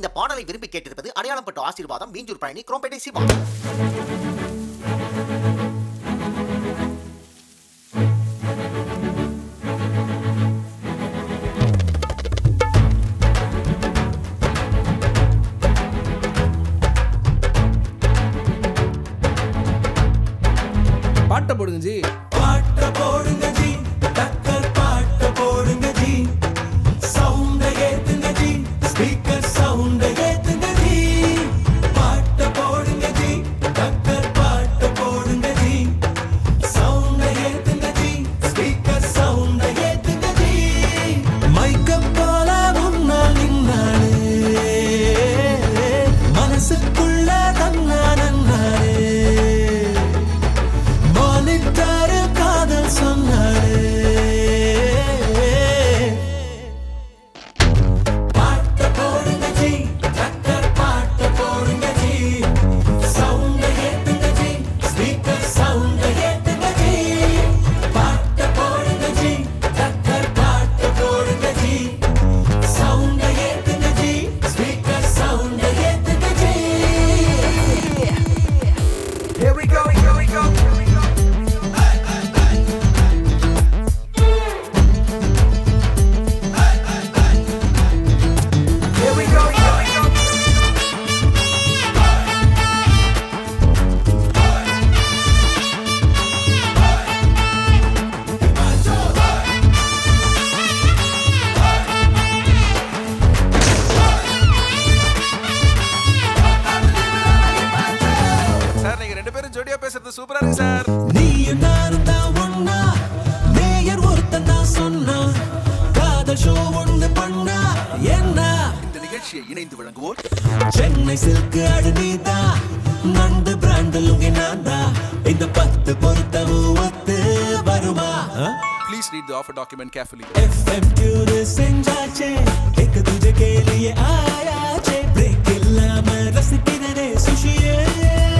இந்த பாடலை விரும்பி கேட்டிருப்பது அடையாளம் பட்டு ஆசீர்வாதம் மீஞ்சூர் பழனி குரோம்பேட்டை சிவா பாட்டை போடுங்க ஜி பாட்ட போடுங்க ஜி டக்கர் பாட்ட போடுங்க ஜி சவுண்ட ஏத்துங்க ஜி ஸ்பீக்கர் சவுண்ட ஏத்துங்க ஜி பாட்ட போடுங்க ஜி டக்கர் பாட்ட போடுங்க ஜி சவுண்ட ஏத்துங்க ஜி ஸ்பீக்கர் சவுண்ட ஏத்துங்க ஜி மைக்க போல முன்னால் நின்னாலே மனசுக்குள்ள தன்னா நன்னாலே மானிட்டாரு காதல் சொன்னாரு பாட்ட போடுங்க ஜி டக்கர் பாட்ட போடுங்க ஜி சவுண்ட ஏத்துங்க ஜி ஸ்பீக்கர் சவுண்ட ஏத்துங்க ஜி பாட்ட போடுங்க ஜி டக்கர் பாட்ட போடுங்க ஜி சவுண்ட ஏத்துங்க ஜி ஸ்பீக்கர் சவுண்ட ஏத்துங்க ji Here we go, here we go, here we go. Here we go, here we go. Sir நீங்க ரெண்டு பேரும் ஜோடியா பேசுறது சூப்பரா இருக்கு சார் நீயும் நானும் தான் ஒண்ணா மேயர் ஒருத்தன் தான் சொன்னா காதல் ஷோ ஒண்ணு பண்ணா என்ன இந்த நிகழ்ச்சியை இணைந்து வழங்குவோர் சென்னை சில்க் அழுதிதா நண்டு பிராண்ட் லுங்கி நான்தா இந்த பத்து பொருத்தமும் ஒத்து வருமா please read the offer document carefully FM tune செஞ்சாச்சே एक दूजे के लिए आया चे ब्रेक இல்லாம ரசிக்கிறதே சுஷியே